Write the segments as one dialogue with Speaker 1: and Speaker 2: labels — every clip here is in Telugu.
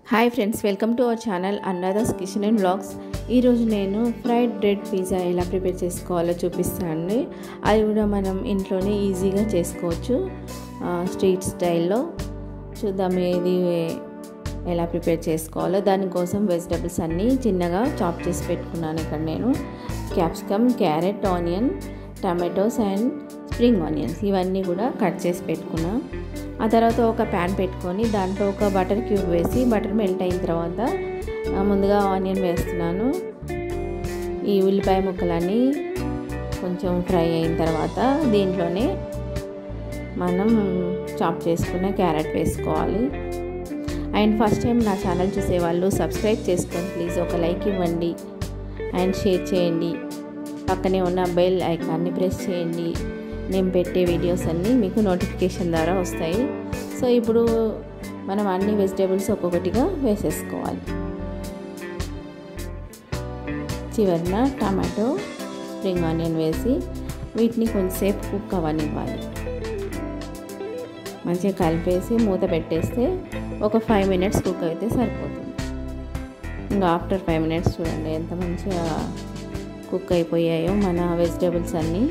Speaker 1: hi friends welcome to our channel Annadas kitchen and blogs ఈరోజు నేను ఫ్రైడ్ బ్రెడ్ పిజ్జా ఎలా ప్రిపేర్ చేసుకోవాలో చూపిస్తానండి అది కూడా మనం ఇంట్లోనే ఈజీగా చేసుకోవచ్చు స్ట్రీట్ స్టైల్లో చూద్దాం ఇది ఎలా ప్రిపేర్ చేసుకోవాలో దానికోసం వెజిటబుల్స్ అన్నీ చిన్నగా చాప్ చేసి పెట్టుకున్నాను ఇక్కడ నేను capsicum carrot onion tomatoes and spring onions ఇవన్నీ కూడా కట్ చేసి పెట్టుకున్నా ఆ తర్వాత ఒక ప్యాన్ పెట్టుకొని దాంట్లో ఒక బటర్ క్యూబ్ వేసి బటర్ మెల్ట్ అయిన తర్వాత ముందుగా ఆనియన్ వేస్తున్నాను ఈ ఉల్లిపాయ ముక్కలన్నీ కొంచెం ఫ్రై అయిన తర్వాత దీంట్లోనే మనం చాప్ చేసుకున్న క్యారెట్ వేసుకోవాలి అండ్ ఫస్ట్ టైం నా ఛానల్ చూసేవాళ్ళు సబ్స్క్రైబ్ చేసుకోండి ప్లీజ్ ఒక లైక్ ఇవ్వండి అండ్ షేర్ చేయండి పక్కనే ఉన్న బెల్ ఐకాన్ని ప్రెస్ చేయండి నేను పెట్టే వీడియోస్ అన్నీ మీకు నోటిఫికేషన్ ద్వారా వస్తాయి సో ఇప్పుడు మనం అన్ని వెజిటేబుల్స్ ఒక్కొక్కటిగా వేసేసుకోవాలి చివరిన టమాటో స్ప్రింగ్ ఆనియన్ వేసి వీటిని కొంచెంసేపు కుక్ అవ్వనివ్వాలి మంచిగా కలిపేసి మూత పెట్టేస్తే ఒక ఫైవ్ మినిట్స్ కుక్ అయితే సరిపోతుంది ఇంకా ఆఫ్టర్ ఫైవ్ మినిట్స్ చూడండి ఎంత మంచిగా కుక్ అయిపోయాయో మన వెజిటేబుల్స్ అన్నీ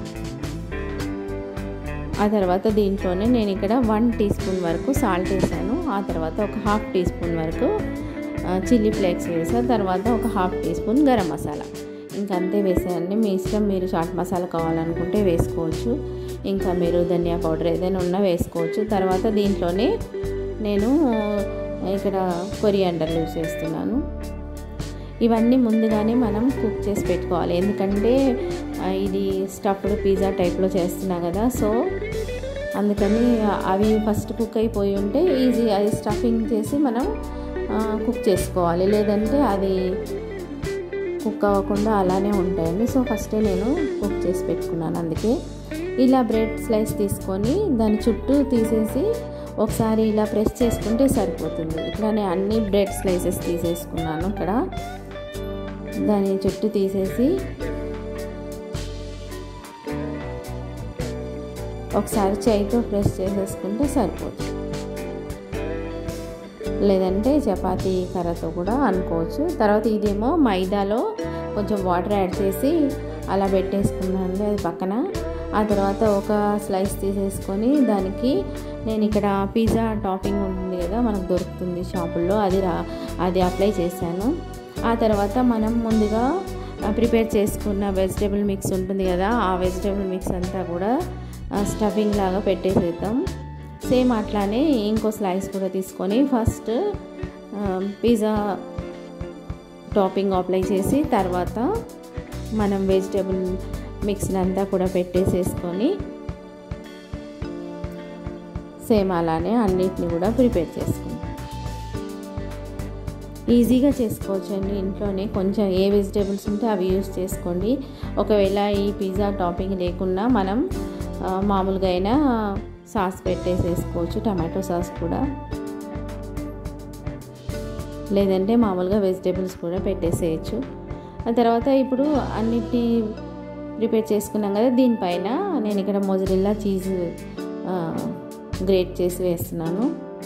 Speaker 1: ఆ తర్వాత దీంట్లోనే నేను ఇక్కడ వన్ టీ స్పూన్ వరకు సాల్ట్ వేసాను ఆ తర్వాత ఒక హాఫ్ టీ స్పూన్ వరకు చిల్లీ ఫ్లేక్స్ వేసాను తర్వాత ఒక half teaspoon garam masala ఇంకంతే వేసానండి మీ ఇష్టం మీరు చాట్ మసాలా కావాలనుకుంటే వేసుకోవచ్చు ఇంకా మీరు ధనియా పౌడర్ ఏదైనా ఉన్నా వేసుకోవచ్చు తర్వాత దీంట్లోనే నేను ఇక్కడ కొరియాండర్ యూస్ చేస్తున్నాను ఇవన్నీ ముందుగానే మనం కుక్ చేసి పెట్టుకోవాలి ఎందుకంటే ఇది స్టఫ్డ్ పిజ్జా టైప్లో చేస్తున్నా కదా సో అందుకని అవి ఫస్ట్ కుక్ అయిపోయి ఉంటే ఈజీ అది స్టఫింగ్ చేసి మనం కుక్ చేసుకోవాలి లేదంటే అది కుక్ అవ్వకుండా అలానే ఉంటాయండి సో ఫస్టే నేను కుక్ చేసి పెట్టుకున్నాను అందుకే ఇలా బ్రెడ్ స్లైస్ తీసుకొని దాని చుట్టూ తీసేసి ఒకసారి ఇలా ప్రెస్ చేసుకుంటే సరిపోతుంది ఇట్లానే అన్ని బ్రెడ్ స్లైసెస్ తీసేసుకున్నాను ఇక్కడ దాని చుట్టూ తీసేసి ఒకసారి చేయితో ప్రెస్ చేసేసుకుంటే సరిపోతుంది లేదంటే చపాతీ కర్రతో కూడా అనుకోవచ్చు తర్వాత ఇదేమో మైదాలో కొంచెం వాటర్ యాడ్ చేసి అలా పెట్టేసుకున్నాను అది పక్కన ఆ తర్వాత ఒక స్లైస్ తీసేసుకొని దానికి నేను ఇక్కడ పిజ్జా టాపింగ్ ఉంటుంది కదా మనకు దొరుకుతుంది షాపుల్లో అది రా అది అప్లై చేశాను ఆ తర్వాత మనం ముందుగా ప్రిపేర్ చేసుకున్న వెజిటేబుల్ మిక్స్ ఉంటుంది కదా ఆ వెజిటేబుల్ మిక్స్ అంతా కూడా స్టఫింగ్ లాగా పెట్టేసేద్దాం సేమ్ అట్లానే ఇంకో స్లైస్ కూడా తీసుకొని ఫస్ట్ పిజ్జా టాపింగ్ అప్లై చేసి తర్వాత మనం వెజిటేబుల్ మిక్స్ని అంతా కూడా పెట్టేసేసుకొని సేమ్ అలానే అన్నిటిని కూడా ప్రిపేర్ చేసుకుంటాం ఈజీగా చేసుకోవచ్చు అండి ఇంట్లోనే కొంచెం ఏ వెజిటేబుల్స్ ఉంటే అవి యూస్ చేసుకోండి ఒకవేళ ఈ పిజ్జా టాపింగ్ లేకున్నా మనం మామూలుగా అయినా సాస్ పెట్టేసేసుకోవచ్చు టమాటో సాస్ కూడా లేదంటే మామూలుగా వెజిటేబుల్స్ కూడా పెట్టేసేయచ్చు ఆ తర్వాత ఇప్పుడు అన్నిటినీ ప్రిపేర్ చేసుకున్నాం కదా దీనిపైన నేను ఇక్కడ మొజరిల్లా చీజ్ గ్రేట్ చేసి వేస్తున్నాను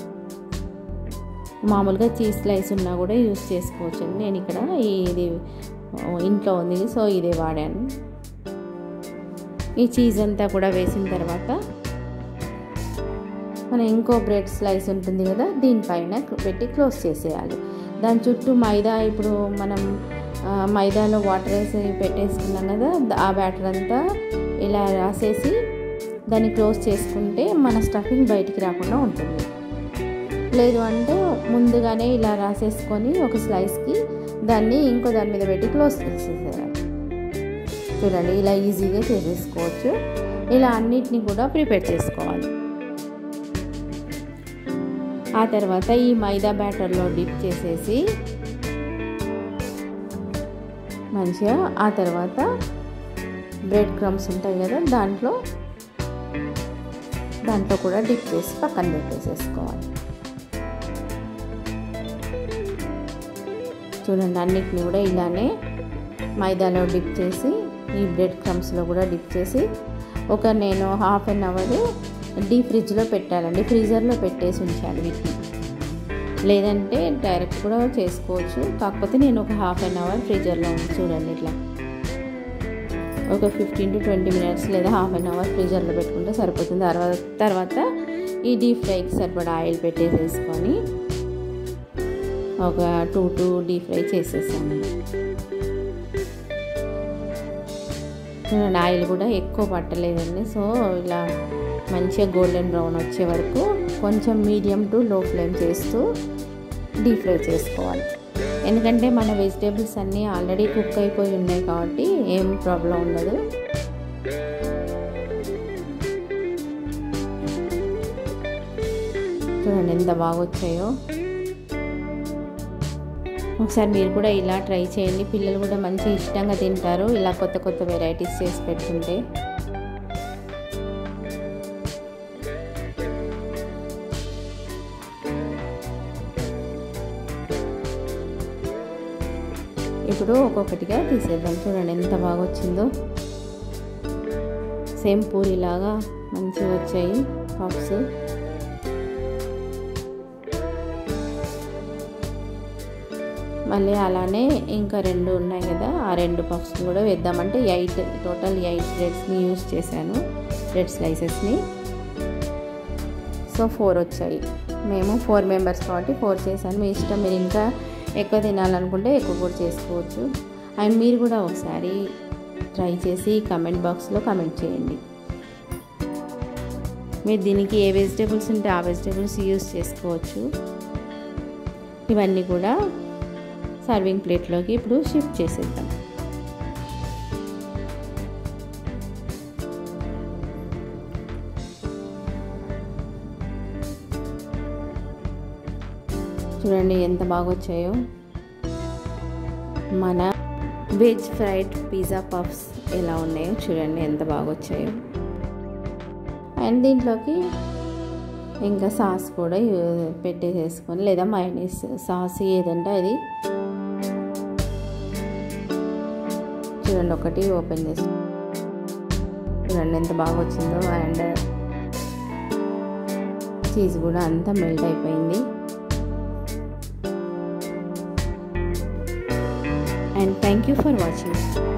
Speaker 1: మామూలుగా చీజ్ స్లైస్ ఉన్నా కూడా యూస్ చేసుకోవచ్చు నేను ఇక్కడ ఇది ఇంట్లో ఉంది సో ఇదే వాడాను ఈ చీజ్ అంతా కూడా వేసిన తర్వాత మనం ఇంకో బ్రెడ్ స్లైస్ ఉంటుంది కదా దీనిపైన పెట్టి క్లోజ్ చేసేయాలి దాని చుట్టూ మైదా ఇప్పుడు మనం మైదాలో వాటర్ వేసి పెట్టేసుకున్నాం కదా ఆ బ్యాటర్ అంతా ఇలా రాసేసి దాన్ని క్లోజ్ చేసుకుంటే మన స్టఫింగ్ బయటికి రాకుండా ఉంటుంది లేదు అంటే ముందుగానే ఇలా రాసేసుకొని ఒక స్లైస్కి దాన్ని ఇంకో దాని మీద పెట్టి క్లోజ్ చేసేసేయాలి చూడండి ఇలా ఈజీగా చేసేసుకోవచ్చు ఇలా అన్నిటిని కూడా ప్రిపేర్ చేసుకోవాలి ఆ తర్వాత ఈ మైదా బ్యాటర్లో డిప్ చేసేసి మంచిగా ఆ తర్వాత బ్రెడ్ క్రమ్స్ ఉంటాయి కదా దాంట్లో దాంట్లో కూడా డిప్ చేసి పక్కన పెట్టేసేసుకోవాలి చూడండి అన్నిటిని కూడా ఇలానే మైదాలో డిప్ చేసి ఈ బ్రెడ్ క్రమ్స్లో కూడా డిప్ చేసి ఒక నేను హాఫ్ అన్ అవర్ డీ ఫ్రిడ్జ్లో పెట్టాలండి ఫ్రీజర్లో పెట్టేసి ఉంచాలి వీటిని లేదంటే డైరెక్ట్ కూడా చేసుకోవచ్చు కాకపోతే నేను ఒక హాఫ్ అన్ అవర్ ఫ్రీజర్లో ఉంది చూడండి ఇట్లా ఒక ఫిఫ్టీన్ టు ట్వంటీ మినిట్స్ లేదా హాఫ్ అన్ అవర్ ఫ్రీజర్లో పెట్టుకుంటే సరిపోతుంది తర్వాత తర్వాత ఈ డీప్ ఫ్రైకి సరిపడా ఆయిల్ పెట్టేసేసుకొని ఒక టూ టూ డీప్ ఫ్రై చేసేసాను చూడండి ఆయిల్ కూడా ఎక్కువ పట్టలేదండి సో ఇలా మంచిగా గోల్డెన్ బ్రౌన్ వచ్చే వరకు కొంచెం మీడియం టు లో ఫ్లేమ్ చేస్తూ డీప్ ఫ్రై చేసుకోవాలి ఎందుకంటే మన వెజిటేబుల్స్ అన్నీ ఆల్రెడీ కుక్ అయిపోయి ఉన్నాయి కాబట్టి ఏం ప్రాబ్లం ఉండదు చూడండి ఎంత బాగా వచ్చాయో ఒకసారి మీరు కూడా ఇలా ట్రై చేయండి పిల్లలు కూడా మంచి ఇష్టంగా తింటారు ఇలా కొత్త కొత్త వెరైటీస్ చేసి పెట్టుకుంటే ఇప్పుడు ఒక్కొక్కటిగా తీసేద్దాం చూడండి ఎంత బాగా వచ్చిందో సేమ్ పూరిలాగా మంచిగా వచ్చాయి పఫ్స్ మళ్ళీ అలానే ఇంకా రెండు ఉన్నాయి కదా ఆ రెండు పఫ్స్ కూడా వేద్దామంటే ఎయిట్ టోటల్ ఎయిట్ బ్రెడ్స్ని యూజ్ చేశాను బ్రెడ్ స్లైసెస్ని సో ఫోర్ వచ్చాయి మేము ఫోర్ మెంబర్స్ కాబట్టి ఫోర్ చేశాను మీ ఇష్టం మీరు ఇంకా ఎక్కువ తినాలనుకుంటే ఎక్కువ కూడా చేసుకోవచ్చు అండ్ మీరు కూడా ఒకసారి ట్రై చేసి కమెంట్ బాక్స్లో కమెంట్ చేయండి మీరు దీనికి ఏ వెజిటేబుల్స్ ఉంటే ఆ వెజిటేబుల్స్ యూస్ చేసుకోవచ్చు ఇవన్నీ కూడా సర్వింగ్ ప్లేట్లోకి ఇప్పుడు షిఫ్ట్ చేసేద్దాం చూడండి ఎంత బాగా వచ్చాయో మన వెజ్ ఫ్రైడ్ పిజ్జా పఫ్స్ ఎలా ఉన్నాయో చూడండి ఎంత బాగా వచ్చాయో అండ్ దీంట్లోకి ఇంకా సాస్ కూడా పెట్టేసేసుకొని లేదా మైనీస్ సాస్ ఏదంటే అది చూడండి ఒకటి ఓపెన్ చేసి చూడండి ఎంత బాగా వచ్చిందో అండ్ చీజ్ కూడా అంతా మెల్ట్ అయిపోయింది and thank you for watching